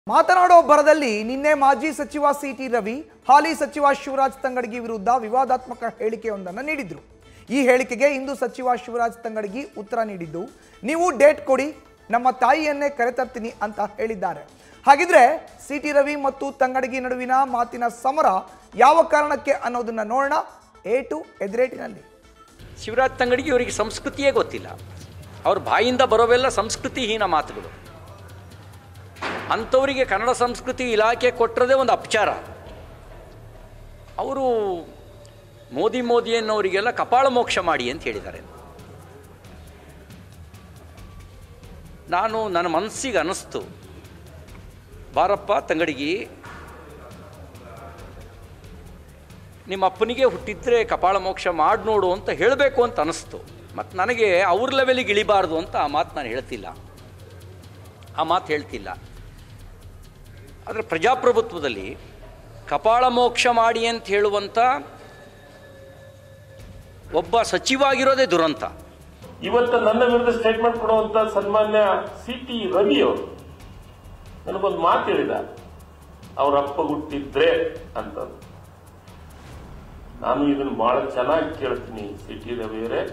ಮಾತನಾಡೋ ಭರದಲ್ಲಿ ನಿನ್ನೆ ಮಾಜಿ ಸಚಿವ ಸಿಟಿ ರವಿ ಹಾಲಿ ಸಚಿವ ಶಿವರಾಜ್ ತಂಗಡಗಿ ವಿರುದ್ಧ ವಿವಾದಾತ್ಮಕ ಹೇಳಿಕೆಯೊಂದನ್ನು ನೀಡಿದ್ರು ಈ ಹೇಳಿಕೆಗೆ ಇಂದು ಸಚಿವ ಶಿವರಾಜ್ ತಂಗಡಗಿ ಉತ್ತರ ನೀಡಿದ್ದು ನೀವು ಡೇಟ್ ಕೊಡಿ ನಮ್ಮ ತಾಯಿಯನ್ನೇ ಕರೆತರ್ತೀನಿ ಅಂತ ಹೇಳಿದ್ದಾರೆ ಹಾಗಿದ್ರೆ ಸಿಟಿ ರವಿ ಮತ್ತು ತಂಗಡಗಿ ನಡುವಿನ ಮಾತಿನ ಸಮರ ಯಾವ ಕಾರಣಕ್ಕೆ ಅನ್ನೋದನ್ನ ನೋಡೋಣ ಏಟು ಎದುರೇಟಿನಲ್ಲಿ ಶಿವರಾಜ್ ತಂಗಡಿಗೆ ಇವರಿಗೆ ಸಂಸ್ಕೃತಿಯೇ ಗೊತ್ತಿಲ್ಲ ಅವ್ರ ಬಾಯಿಂದ ಬರೋವೆಲ್ಲ ಸಂಸ್ಕೃತಿಹೀನ ಮಾತುಗಳು ಅಂಥವರಿಗೆ ಕನ್ನಡ ಸಂಸ್ಕೃತಿ ಇಲಾಖೆ ಕೊಟ್ಟಿರೋದೇ ಒಂದು ಅಪಚಾರ ಅವರು ಮೋದಿ ಮೋದಿ ಅನ್ನೋರಿಗೆಲ್ಲ ಕಪಾಳ ಮೋಕ್ಷ ಮಾಡಿ ಅಂತ ಹೇಳಿದ್ದಾರೆ ನಾನು ನನ್ನ ಮನಸ್ಸಿಗೆ ಅನ್ನಿಸ್ತು ಬಾರಪ್ಪ ತಂಗಡಿಗಿ ನಿಮ್ಮ ಅಪ್ಪನಿಗೆ ಹುಟ್ಟಿದ್ರೆ ಕಪಾಳ ಮೋಕ್ಷ ಮಾಡಿ ನೋಡು ಅಂತ ಹೇಳಬೇಕು ಅಂತ ಅನಿಸ್ತು ಮತ್ತು ನನಗೆ ಅವ್ರ ಲೆವೆಲಿಗೆ ಇಳಿಬಾರ್ದು ಅಂತ ಆ ಮಾತು ನಾನು ಹೇಳ್ತಿಲ್ಲ ಆ ಮಾತು ಹೇಳ್ತಿಲ್ಲ ಆದರೆ ಪ್ರಜಾಪ್ರಭುತ್ವದಲ್ಲಿ ಕಪಾಳ ಮೋಕ್ಷ ಮಾಡಿ ಅಂತ ಹೇಳುವಂಥ ಒಬ್ಬ ಸಚಿವ ಆಗಿರೋದೇ ದುರಂತ ಇವತ್ತು ನನ್ನ ವಿರುದ್ಧ ಸ್ಟೇಟ್ಮೆಂಟ್ ಕೊಡುವಂತ ಸನ್ಮಾನ್ಯ ಸಿ ಟಿ ರವಿ ಅವರು ನನಗೊಂದು ಮಾತು ಹೇಳಿದ ಅವ್ರ ಅಪ್ಪ ಹುಟ್ಟಿದ್ರೆ ಅಂತ ನಾನು ಇದನ್ನು ಬಹಳ ಚೆನ್ನಾಗಿ ಕೇಳ್ತೀನಿ ಸಿ ಟಿ ರವಿಯವರೇ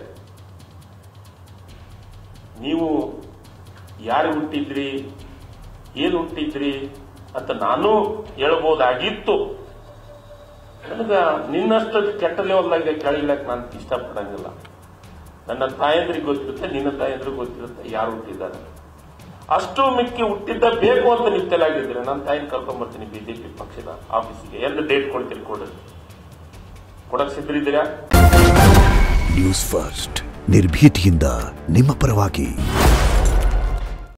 ನೀವು ಯಾರು ಹುಟ್ಟಿದ್ರಿ ಏನು ಹುಟ್ಟಿದ್ರಿ ಅಂತ ನಾನು ಹೇಳ್ಬೋದಾಗಿತ್ತು ನನಗ ನಿನ್ನಷ್ಟು ಕೆಟ್ಟ ಲೆವೆಲ್ದಾಗ ಕೇಳಿಲ್ಲಕ್ಕೆ ನಾನು ಇಷ್ಟಪಡಂಗಿಲ್ಲ ನನ್ನ ತಾಯಂದ್ರಿಗೆ ಗೊತ್ತಿರುತ್ತೆ ನಿನ್ನ ತಾಯಂದ್ರಿಗೆ ಗೊತ್ತಿರುತ್ತೆ ಯಾರು ಹುಟ್ಟಿದ್ದಾರೆ ಅಷ್ಟು ಮಿಕ್ಕಿ ಹುಟ್ಟಿದ್ದ ಬೇಕು ಅಂತ ನೀವು ತಲೆಯಾಗಿದ್ದೀರಿ ನನ್ನ ತಾಯಿನ ಕರ್ಕೊಂಡ್ ಬರ್ತೀನಿ ಬಿಜೆಪಿ ಪಕ್ಷದ ಆಫೀಸಿಗೆ ಎಂದು ಡೇಟ್ ಕೊಡ್ತೀರಿ ಕೊಡ್ರಿ ಕೊಡಕ್ ಸಿದ್ರಿದ್ದೀರಾ ನ್ಯೂಸ್ ಫಸ್ಟ್ ನಿರ್ಭೀತಿಯಿಂದ ನಿಮ್ಮ ಪರವಾಗಿ